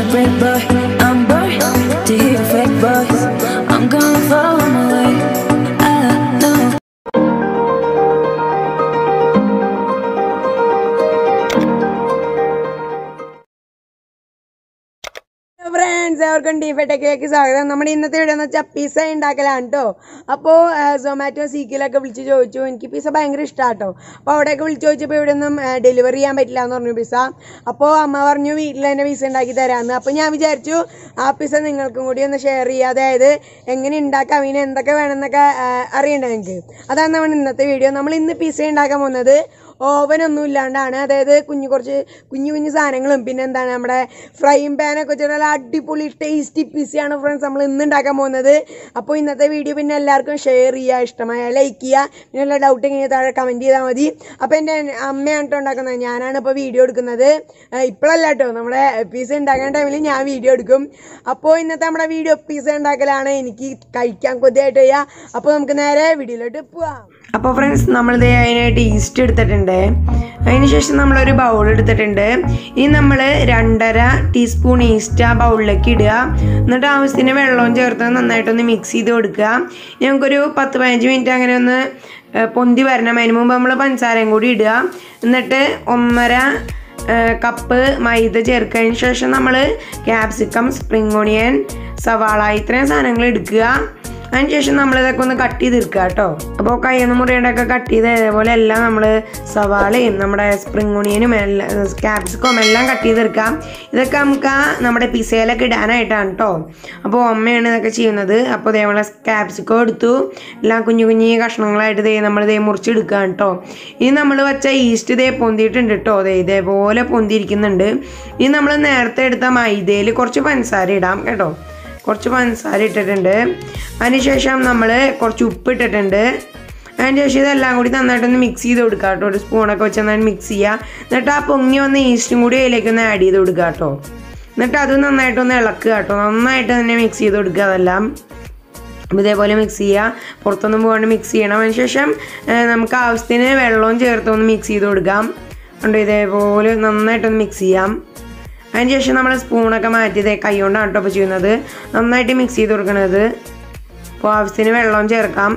break, boy. I'm bored to hear your fake voice. I'm gonna follow my way. I know. Friends അവർക്കും ഡീഫെട്ടൊക്കെ സ്വാഗതം നമ്മുടെ ഇന്നത്തെ video എന്ന് വെച്ചാൽ പിസ്സ ഉണ്ടാക്കലാണ് കേട്ടോ അപ്പോൾ സൊമാറ്റോ സീക്കിലൊക്കെ വിളിച്ച് ചോദിച്ചു എനിക്ക് പിസ്സ ഭയങ്കര ഇഷ്ടമാണ് കേട്ടോ അപ്പോൾ അവിടെയൊക്കെ വിളിച്ച് ചോദിച്ചപ്പോൾ ഇവിടെ ഒന്നും ഡെലിവറി ചെയ്യാൻ പറ്റില്ല എന്ന് പറഞ്ഞു പിസ്സ അപ്പോൾ അമ്മ പറഞ്ഞു വീട്ടിൽ തന്നെ പിസ്സ ഉണ്ടാക്കി തരാമെന്ന് അപ്പോൾ ഞാൻ വിചാരിച്ചു ആ പിസ്സ നിങ്ങൾക്കും കൂടി ഒന്ന് ഷെയർ ചെയ്യുക അതായത് എങ്ങനെ ഉണ്ടാക്കാം അതിന് എന്തൊക്കെ വേണമെന്നൊക്കെ ആ, അറിയണ്ടേ നിങ്ങൾക്ക് അതാണ് നമ്മൾ ഇന്നത്തെ വീഡിയോ നമ്മൾ ഇന്ന് പിസ്സ ഉണ്ടാക്കാൻ പോകുന്നത് ഓവനൊന്നും ഇല്ലാണ്ടാണ് അതായത് കുഞ്ഞു കുറച്ച് കുഞ്ഞു കുഞ്ഞു സാധനങ്ങളും പിന്നെ എന്താണ് നമ്മുടെ ഫ്രൈയും പാനൊക്കെ വെച്ചിട്ട് നല്ല അടിപൊളി ടേസ്റ്റി പിസയാണ് ഫ്രണ്ട്സ് നമ്മൾ ഇന്ന് ഉണ്ടാക്കാൻ പോകുന്നത് അപ്പോൾ ഇന്നത്തെ വീഡിയോ പിന്നെ എല്ലാവർക്കും ഷെയർ ചെയ്യുക ഇഷ്ടമായ ലൈക്ക് ചെയ്യുക പിന്നെ എല്ലാ ഡൗട്ട് ഇങ്ങനെ താഴെ കമൻറ്റ് ചെയ്താൽ മതി അപ്പോൾ എൻ്റെ അമ്മയാണ് കേട്ടോ ഉണ്ടാക്കുന്നത് ഞാനാണ് ഇപ്പോൾ വീഡിയോ എടുക്കുന്നത് ഏഹ് ഇപ്പോഴല്ല കേട്ടോ നമ്മുടെ പിസ്സ ഉണ്ടാക്കുന്ന ടൈമിൽ ഞാൻ വീഡിയോ എടുക്കും അപ്പോൾ ഇന്നത്തെ നമ്മുടെ വീഡിയോ പിസ്സ ഉണ്ടാക്കലാണ് എനിക്ക് കഴിക്കാൻ കൊതിയായിട്ട് ചെയ്യുക അപ്പോൾ നമുക്ക് നേരെ വീഡിയോയിലോട്ട് പോവാം അപ്പോൾ ഫ്രണ്ട്സ് നമ്മളിത് അതിനായിട്ട് ഈസ്റ്റ് എടുത്തിട്ടുണ്ട് അതിനുശേഷം നമ്മളൊരു ബൗൾ എടുത്തിട്ടുണ്ട് ഇനി നമ്മൾ രണ്ടര ടീസ്പൂൺ ഈസ്റ്റ് ആ ബൗളിലേക്ക് ഇടുക എന്നിട്ട് ആവശ്യത്തിന് വെള്ളവും ചേർത്ത് നന്നായിട്ടൊന്ന് മിക്സ് ചെയ്ത് കൊടുക്കുക ഞങ്ങൾക്കൊരു പത്ത് പതിനഞ്ച് മിനിറ്റ് അങ്ങനെ ഒന്ന് ഏ, പൊന്തി വരണം അതിന് മുമ്പ് നമ്മൾ പഞ്ചസാരയും കൂടി ഇടുക എന്നിട്ട് ഒന്നര ഏഹ് കപ്പ് മൈദ ചേർത്തതിന് ശേഷം നമ്മൾ ക്യാപ്സിക്കം സ്പ്രിംഗ് ഓണിയൻ സവാള ഇത്രയും സാധനങ്ങൾ എടുക്കുക അതിനുശേഷം നമ്മൾ ഇതൊക്കെ ഒന്ന് കട്ട് ചെയ്തെടുക്കുക കേട്ടോ അപ്പോൾ കയ്യൊന്ന് മുറിയുടെയൊക്കെ കട്ട് ചെയ്ത് അതേപോലെ എല്ലാം നമ്മൾ സവാളയും നമ്മുടെ സ്പ്രിംഗ് ഓണിയനും എല്ലാം ക്യാപ്സിക്കവും എല്ലാം കട്ട് ചെയ്തെടുക്കാം ഇതൊക്കെ നമുക്ക് ആ നമ്മുടെ പിസയിലൊക്കെ ഇടാനായിട്ടാണ് കേട്ടോ അപ്പോൾ അമ്മയാണ് ഇതൊക്കെ ചെയ്യുന്നത് അപ്പോൾ ഇതേപോലെ ക്യാപ്സിക്കോ എടുത്തു എല്ലാം കുഞ്ഞു കുഞ്ഞു കഷ്ണങ്ങളായിട്ട് ദേ നമ്മൾ ഇതേ മുറിച്ചെടുക്കുകയാണ് കേട്ടോ ഇനി നമ്മൾ വെച്ച ഈസ്റ്റ് ഇതേ പൊന്തിയിട്ടുണ്ട് കേട്ടോ അതെ ഇതേപോലെ പൊന്തിയിരിക്കുന്നുണ്ട് ഇനി നമ്മൾ നേരത്തെ എടുത്ത മൈദയിൽ കുറച്ച് പഞ്ചസാര ഇടാം കേട്ടോ കുറച്ച് പഞ്ചസാര ഇട്ടിട്ടുണ്ട് അതിനുശേഷം നമ്മൾ കുറച്ച് ഉപ്പ് ഇട്ടിട്ടുണ്ട് അതിന് ശേഷം ഇതെല്ലാം കൂടി നന്നായിട്ടൊന്ന് മിക്സ് ചെയ്ത് കൊടുക്കുക കേട്ടോ ഒരു സ്പൂണൊക്കെ വെച്ച് നന്നായിട്ട് മിക്സ് ചെയ്യുക എന്നിട്ട് ആ പൊങ്ങി വന്ന ഈസ്റ്റും കൂടി അതിലേക്ക് ഒന്ന് ആഡ് ചെയ്ത് കൊടുക്കുക കേട്ടോ എന്നിട്ട് അത് നന്നായിട്ടൊന്ന് ഇളക്കുക കേട്ടോ നന്നായിട്ട് തന്നെ മിക്സ് ചെയ്ത് കൊടുക്കുക അതെല്ലാം അപ്പോൾ ഇതേപോലെ മിക്സ് ചെയ്യുക പുറത്തൊന്നും പോകാണ്ട് മിക്സ് ചെയ്യണം അതിനുശേഷം ഏഹ്, നമുക്ക് ആവശ്യത്തിന് വെള്ളവും ചേർത്തൊന്ന് മിക്സ് ചെയ്ത് കൊടുക്കാം ഉണ്ട് ഇതേപോലെ നന്നായിട്ടൊന്ന് മിക്സ് ചെയ്യാം അതിനുശേഷം നമ്മൾ സ്പൂണൊക്കെ മാറ്റിയത് കൈ കൊണ്ടാണ് കേട്ടോ ഇപ്പോൾ ചെയ്യുന്നത് നന്നായിട്ട് മിക്സ് ചെയ്ത് കൊടുക്കണത് അപ്പോൾ ആവശ്യത്തിന് വെള്ളവും ചേർക്കാം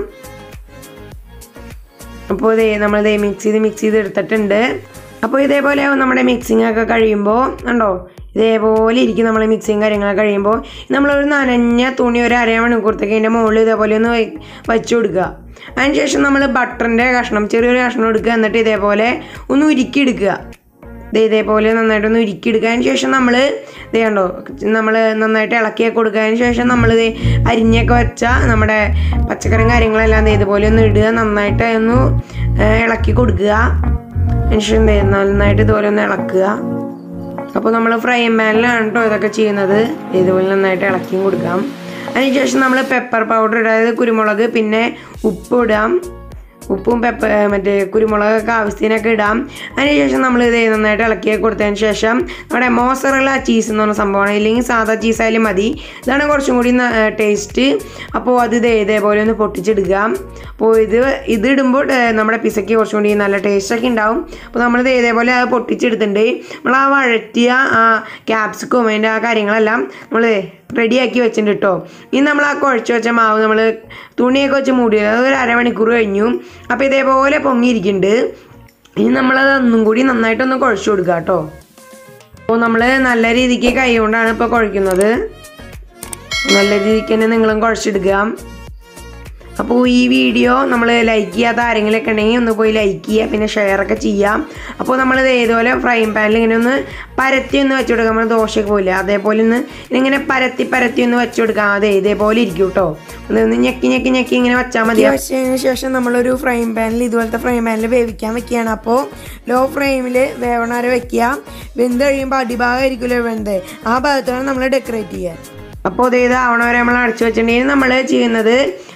അപ്പോൾ ഇതേ നമ്മളിതേ മിക്സ് ചെയ്ത് മിക്സ് ചെയ്ത് എടുത്തിട്ടുണ്ട് അപ്പോൾ ഇതേപോലെ ആവും നമ്മുടെ മിക്സിംഗ് ഒക്കെ കഴിയുമ്പോൾ ഉണ്ടോ ഇതേപോലെ ഇരിക്കും നമ്മൾ മിക്സിങ് കാര്യങ്ങളൊക്കെ കഴിയുമ്പോൾ നമ്മളൊരു നനഞ്ഞ തുണി ഒരു അര മണിക്കൂറത്തേക്ക് അതിൻ്റെ മുകളിൽ ഇതേപോലെ ഒന്ന് വെ- വെച്ച് കൊടുക്കുക അതിനുശേഷം നമ്മൾ ബട്ടറിൻ്റെ കഷ്ണം ചെറിയൊരു കഷ്ണം എടുക്കുക എന്നിട്ട് ഇതേപോലെ ഒന്ന് ഉരുക്കി എടുക്കുക ദേ ഇതേപോലെ നന്നായിട്ടൊന്ന് ഉരുക്കി എടുക്കുക അതിന് ശേഷം നമ്മൾ ദേ കണ്ടോ നമ്മൾ നന്നായിട്ട് ഇളക്കിയൊക്കെ കൊടുക്കുക ശേഷം നമ്മൾ ദേ അരിഞ്ഞൊക്കെ വെച്ച നമ്മുടെ പച്ചക്കറിയും കാര്യങ്ങളെല്ലാം ദേ ഇതുപോലെ ഒന്ന് ഇടുക നന്നായിട്ട് ഒന്ന് ഏഹ്, ഇളക്കി കൊടുക്കുക അതിന് ശേഷം ദേ നന്നായിട്ട് ഇതുപോലെ ഒന്ന് ഇളക്കുക അപ്പോൾ നമ്മൾ ഫ്രൈ പാനിലാണ് കേട്ടോ ഇതൊക്കെ ചെയ്യുന്നത് ഇതുപോലെ നന്നായിട്ട് ഇളക്കിയും കൊടുക്കാം അതിനുശേഷം നമ്മൾ പെപ്പർ പൗഡർ അതായത് കുരുമുളക് പിന്നെ ഉപ്പ് ഇടാം ഉപ്പും പെപ്പ മറ്റേ കുരുമുളകൊക്കെ ആവശ്യത്തിനൊക്കെ ഇടാം അതിനുശേഷം നമ്മൾ ഇത് നന്നായിട്ട് ഇളക്കി കൊടുത്തതിന് ശേഷം നമ്മുടെ മോസറല്ല ചീസ് എന്ന് പറഞ്ഞ സംഭവമാണ് ഇല്ലെങ്കിൽ സാധാ ചീസായാലും മതി ഇതാണ് കുറച്ചും കൂടി ടേസ്റ്റ് അപ്പോൾ അത് ഇതേ ഇതേപോലെ ഒന്ന് പൊട്ടിച്ചെടുക്കുക അപ്പോൾ ഇത് ഇത് ഇടുമ്പോൾ ഏഹ്, നമ്മുടെ പിസയ്ക്ക് കുറച്ചും കൂടി നല്ല ടേസ്റ്റൊക്കെ ഉണ്ടാവും അപ്പോൾ നമ്മളിത് ഇതേപോലെ അത് പൊട്ടിച്ചെടുത്തിട്ടുണ്ട് നമ്മൾ ആ വഴറ്റിയ ആ ക്യാപ്സിക്കും അതിൻ്റെ ആ കാര്യങ്ങളെല്ലാം നമ്മൾ റെഡിയാക്കി വെച്ചിട്ടുണ്ട് കേട്ടോ ഇനി നമ്മൾ ആ കുഴച്ച് വെച്ച മാവ് നമ്മൾ തുണിയൊക്കെ വെച്ച് മൂടി അത് ഒരു അരമണിക്കൂർ കഴിഞ്ഞു അപ്പോൾ ഇതേപോലെ പൊങ്ങിയിരിക്കുന്നുണ്ട് ഇനി നമ്മളത് ഒന്നും കൂടി നന്നായിട്ടൊന്ന് കുഴച്ച് കൊടുക്കുക കേട്ടോ അപ്പോൾ നമ്മൾ നല്ല രീതിക്ക് കൈ കൊണ്ടാണ് ഇപ്പോൾ കുഴയ്ക്കുന്നത് നല്ല രീതിക്ക് തന്നെ നിങ്ങളും കുഴച്ചെടുക്കുക അപ്പോൾ ഈ വീഡിയോ നമ്മൾ ലൈക്ക് ചെയ്യാത്ത ആരെങ്കിലുമൊക്കെ ഉണ്ടെങ്കിൽ ഒന്ന് പോയി ലൈക്ക് ചെയ്യുക പിന്നെ ഷെയർ ഒക്കെ ചെയ്യാം അപ്പോൾ നമ്മൾ ഇതേപോലെ ഫ്രൈ പാനിൽ ഇങ്ങനെ ഒന്ന് പരത്തി ഒന്ന് വെച്ച് കൊടുക്കാം നമ്മൾ ദോശയൊക്കെ പോയില്ല അതേപോലെ ഒന്ന് ഇങ്ങനെ പരത്തി പരത്തി ഒന്ന് വെച്ച് കൊടുക്കാം അതെ ഇതേപോലെ ഇരിക്കും കേട്ടോ ഒന്ന് ഞെക്കി ഞെക്കി ഞെക്കി ഇങ്ങനെ വെച്ചാൽ മതി വെച്ചതിന് ശേഷം നമ്മളൊരു ഫ്രൈ പാനിൽ ഇതുപോലത്തെ ഫ്രൈ പാനിൽ വേവിക്കാൻ വെക്കുകയാണ് അപ്പോൾ ലോ ഫ്ലെയിമിൽ വേവണവരെ വെക്കുക വെന്ത് കഴിയുമ്പോൾ അടിഭാഗമായിരിക്കുമല്ലോ വെന്ത് ആ ഭാഗത്താണ് നമ്മൾ ഡെക്കറേറ്റ് ചെയ്യുക അപ്പോൾ ഇത് ആവണ വരെ നമ്മൾ അടച്ചു വെച്ചിട്ടുണ്ടെങ്കിൽ നമ്മൾ ചെയ്യുന്നത്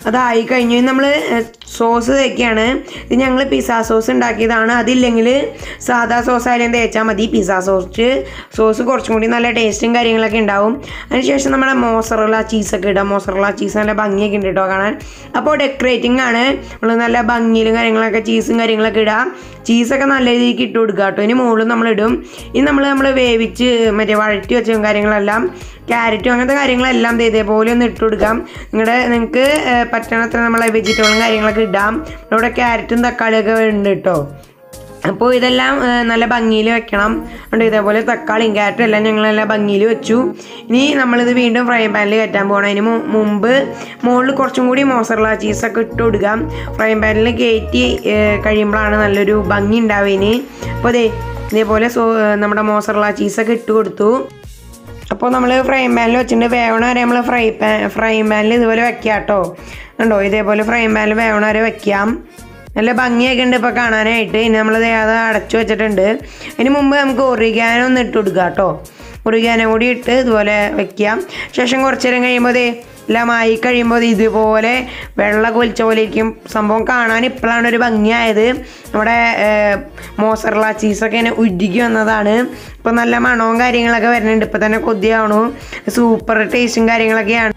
അതായി കഴിഞ്ഞു നമ്മൾ സോസ് തേക്കുകയാണ് ഇത് ഞങ്ങൾ പിസ്സ സോസ് ഉണ്ടാക്കിയതാണ് അതില്ലെങ്കിൽ സാധാ സോസ് ആയാലും തേച്ചാൽ മതി പിസ്സ സോസ് സോസ് കുറച്ചും കൂടി നല്ല ടേസ്റ്റും കാര്യങ്ങളൊക്കെ ഉണ്ടാവും അതിനുശേഷം നമ്മുടെ മോസറല ചീസൊക്കെ ഇടാം മോസറല ചീസ് നല്ല ഭംഗിയൊക്കെ ഉണ്ട് കേട്ടോ കാണാൻ അപ്പോൾ ഡെക്കറേറ്റിംഗ് ആണ് നമ്മൾ നല്ല ഭംഗിയിലും കാര്യങ്ങളൊക്കെ ചീസും കാര്യങ്ങളൊക്കെ ഇടാം ചീസൊക്കെ നല്ല രീതിക്ക് ഇട്ട് കൊടുക്കുക കേട്ടോ ഇനി മുകളിൽ നമ്മളിടും ഇനി നമ്മൾ നമ്മൾ വേവിച്ച് മറ്റേ വഴറ്റി വെച്ച കാര്യങ്ങളെല്ലാം ക്യാരറ്റും അങ്ങനത്തെ കാര്യങ്ങളെല്ലാം ദേ ഇതേപോലെ ഒന്ന് ഇട്ട് കൊടുക്കാം നിങ്ങളുടെ നിങ്ങൾക്ക് പറ്റണത്ര നമ്മളെ വെജിറ്റബിളും കാര്യങ്ങളൊക്കെ ഇടാം ഇവിടെ ക്യാരറ്റും തക്കാളിയൊക്കെ ഉണ്ട് കേട്ടോ അപ്പോൾ ഇതെല്ലാം ഏ, നല്ല ഭംഗിയിൽ വെക്കണം ഉണ്ട് ഇതേപോലെ തക്കാളിയും ക്യാരറ്റും എല്ലാം ഞങ്ങൾ നല്ല ഭംഗിയിൽ വെച്ചു ഇനി നമ്മളിത് വീണ്ടും ഫ്രൈ പാനിൽ കയറ്റാൻ പോകണം അതിന് മു- മുമ്പ് മുകളിൽ കുറച്ചും കൂടി മോസറല ചീസൊക്കെ ഇട്ട് കൊടുക്കാം ഫ്രൈ പാനിൽ കയറ്റി ഏ, കഴിയുമ്പോഴാണ് നല്ലൊരു ഭംഗി ഉണ്ടാവുക അപ്പോൾ അതെ ഇതേപോലെ സോ നമ്മുടെ മോസറല ചീസൊക്കെ ഇട്ട് കൊടുത്തു അപ്പോൾ നമ്മൾ ഫ്രൈ പാനിൽ വെച്ചിട്ട് വേവണ വരെ നമ്മൾ ഫ്രൈ പാൻ ഫ്രൈ പാനിൽ ഇതുപോലെ വെക്കാം കേട്ടോ ഉണ്ടോ ഇതേപോലെ ഫ്രൈ പാനിൽ വേവണ വരെ വെക്കാം നല്ല ഭംഗിയൊക്കെ ഉണ്ട് ഇപ്പോൾ കാണാനായിട്ട് ഇനി നമ്മൾ അത് അടച്ചു വെച്ചിട്ടുണ്ട് അതിന് മുമ്പ് നമുക്ക് ഒറിഗാനോ ഒന്ന് ഇട്ട് കൊടുക്കുക കേട്ടോ ഒറിഗാനോ കൂടി ഇട്ട് ഇതുപോലെ വെക്കാം ശേഷം കുറച്ച് നേരം കഴിയുമ്പോൾ ദേ എല്ലാം ആയി കഴിയുമ്പോൾ ദേ ഇതുപോലെ വെള്ളമൊക്കെ ഒലിച്ച പോലെ ഇരിക്കും സംഭവം കാണാൻ ഇപ്പോഴാണ് ഒരു ഭംഗിയായത് നമ്മുടെ മോസറല ചീസൊക്കെ ഇങ്ങനെ ഉരുകി വന്നതാണ് ഇപ്പോൾ നല്ല മണവും കാര്യങ്ങളൊക്കെ വരുന്നുണ്ട് ഇപ്പോൾ തന്നെ കൊതിയാവണു സൂപ്പർ ടേസ്റ്റും കാര്യങ്ങളൊക്കെയാണ്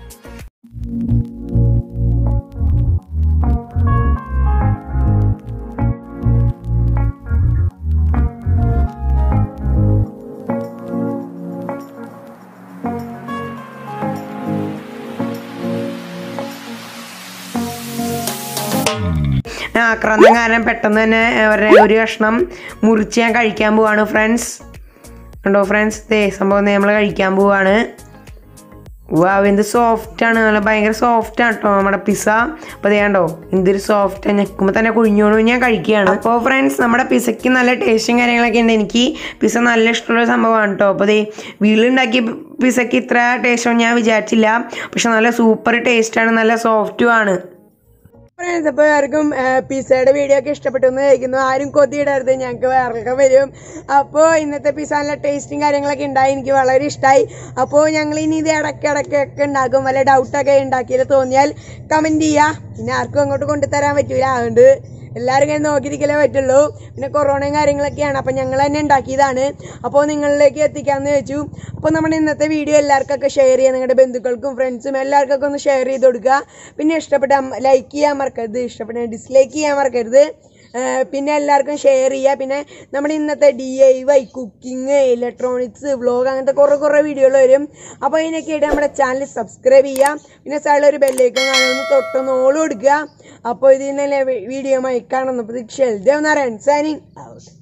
ആക്രാന്തം കാരണം പെട്ടെന്ന് തന്നെ അവരുടെ ഒരു കഷ്ണം മുറിച്ച് ഞാൻ കഴിക്കാൻ പോവാണ് ഫ്രണ്ട്സ് കണ്ടോ ഫ്രണ്ട്സ് ദേ സംഭവം നമ്മൾ കഴിക്കാൻ പോവാണ് വാവ് എന്ത് സോഫ്റ്റ് ആണ് നല്ല ഭയങ്കര സോഫ്റ്റ് ആണ് കേട്ടോ നമ്മുടെ പിസ്സ അപ്പോൾ കണ്ടോ എന്തൊരു സോഫ്റ്റ് ഞെക്കുമ്പോൾ തന്നെ കുഴിഞ്ഞോണു ഞാൻ കഴിക്കുകയാണ് അപ്പോൾ ഫ്രണ്ട്സ് നമ്മുടെ പിസയ്ക്ക് നല്ല ടേസ്റ്റും കാര്യങ്ങളൊക്കെ ഉണ്ട് എനിക്ക് പിസ്സ നല്ല ഇഷ്ടമുള്ള സംഭവമാണ് കേട്ടോ അപ്പോൾ ദേ വീട്ടിലുണ്ടാക്കിയ പിസയ്ക്ക് ഇത്ര ടേസ്റ്റൊന്നും ഞാൻ വിചാരിച്ചില്ല പക്ഷെ നല്ല സൂപ്പർ ടേസ്റ്റാണ് നല്ല സോഫ്റ്റും ആണ് ഫ്രണ്ട്സ് അപ്പോൾ ആർക്കും പിസയുടെ വീഡിയോ ഒക്കെ ഇഷ്ടപ്പെട്ടു എന്ന് കഴിക്കുന്നു ആരും കൊതിയിടരുത് ഞങ്ങൾക്ക് വേറൊക്കെ വരും അപ്പോൾ ഇന്നത്തെ പിസ നല്ല ടേസ്റ്റും കാര്യങ്ങളൊക്കെ ഉണ്ടായി എനിക്ക് വളരെ ഇഷ്ടമായി അപ്പോൾ ഞങ്ങൾ ഇനി ഇത് ഇടയ്ക്കിടയ്ക്കൊക്കെ ഉണ്ടാക്കും വല്ല ഡൗട്ടൊക്കെ ഉണ്ടാക്കിയത് തോന്നിയാൽ കമൻറ്റ് ചെയ്യുക പിന്നെ ആർക്കും അങ്ങോട്ട് കൊണ്ടുതരാൻ പറ്റൂല അതുകൊണ്ട് എല്ലാവരും ഇങ്ങനെ നോക്കിയിരിക്കലേ പറ്റുള്ളൂ പിന്നെ കൊറോണയും കാര്യങ്ങളൊക്കെയാണ് അപ്പോൾ ഞങ്ങൾ തന്നെ ഉണ്ടാക്കിയതാണ് അപ്പോൾ നിങ്ങളിലേക്ക് എത്തിക്കാമെന്ന് വെച്ചു അപ്പോൾ നമ്മുടെ ഇന്നത്തെ വീഡിയോ എല്ലാവർക്കൊക്കെ ഷെയർ ചെയ്യുക നിങ്ങളുടെ ബന്ധുക്കൾക്കും ഫ്രണ്ട്സും എല്ലാവർക്കൊക്കെ ഒന്ന് ഷെയർ ചെയ്ത് കൊടുക്കുക പിന്നെ ഇഷ്ടപ്പെട്ട ലൈക്ക് ചെയ്യാൻ മറക്കരുത് ഇഷ്ടപ്പെട്ട ഡിസ്ലൈക്ക് ചെയ്യാൻ മറക്കരുത് ആ, പിന്നെ എല്ലാവർക്കും ഷെയർ ചെയ്യുക പിന്നെ നമ്മുടെ ഇന്നത്തെ D I Y cooking electronics vlog അങ്ങനത്തെ കുറേ കുറേ വീഡിയോകൾ വരും അപ്പോൾ അതിനൊക്കെ ആയിട്ട് നമ്മുടെ ചാനൽ സബ്സ്ക്രൈബ് ചെയ്യുക പിന്നെ സൈഡിൽ ഒരു ബെല്ലേക്കും കാണുമെന്ന് തൊട്ടൊന്ന് ഓൾ കൊടുക്കുക അപ്പോൾ ഇതിൽ നിന്ന് വീഡിയോ കാണുന്നപ്പോൾ ഷെൽദേവ് നാരായൺ സൈനിങ് ഔട്ട്